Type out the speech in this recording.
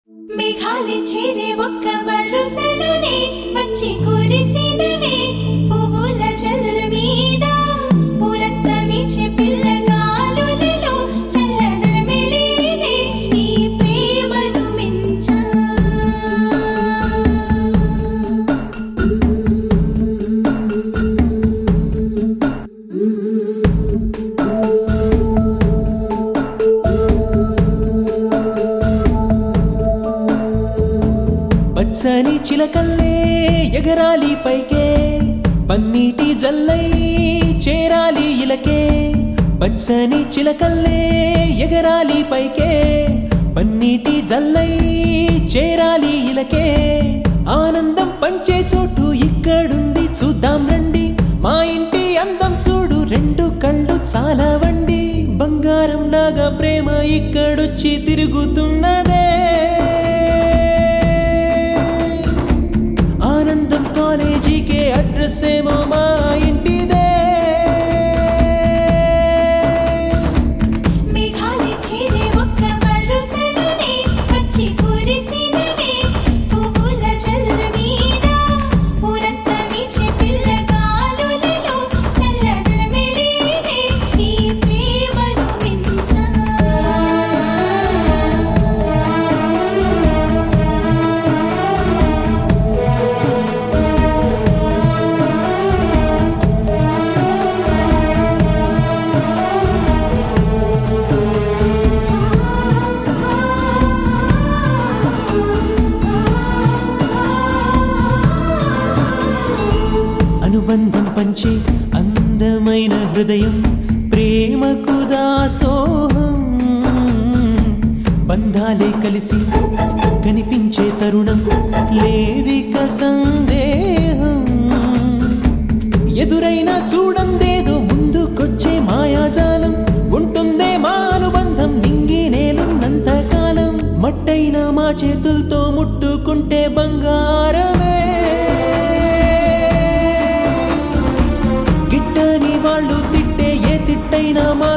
మేఘాలే చేరే ఒక్క వరుసలోనే వచ్చి కురిసినవే పువ్వుల జల్లుల మీద పూరంతా వీచే పిల్లగాలులలో చల్లదనమే లేదే ఈ ప్రేమను మించా పచ్చని చిలకల్లే ఎగరాలి పైకే పన్నీటి జల్లై చేరాలి ఇలకే పచ్చని చిలకల్లే ఎగరాలి పైకే పన్నీటి జల్లై చేరాలి ఇలకే ఆనందం పంచే చోటు ఇక్కడుంది చూద్దాం రండి మా ఇంటి అందం చూడు రెండు కళ్ళు చాలా వండి బంగారం లాగా ప్రేమ ఇక్కడొచ్చి తిరుగుతున్నదే ఆనందం కాలేజీకే అడ్రస్ ఏమో మా ఇంటిదే మేఘాలే చేరే ఒక్క వరుసలోనే వచ్చి కురిసినవే పువ్వుల జల్లుల మీద పూరంతా వీచే పిల్లగాలులలో చల్లదనమే లేదే ఈ ప్రేమను మించా అనుబంధం పంచే అందమైన హృదయం ప్రేమకు దాసోహం బంధాలే కలిసి కనిపించే తరుణం లేదిక సందేహం ఎదురైనా చూడందేదో ముందుకొచ్చే మాయాజాలం ఉంటుందే మా అనుబంధం నింగి నేలున్నంత కాలం మట్టైన మా చేతులతో ముట్టుకుంటే బంగారమే గిట్టని వాళ్ళు తిట్టే ఏ తిట్టైనా మా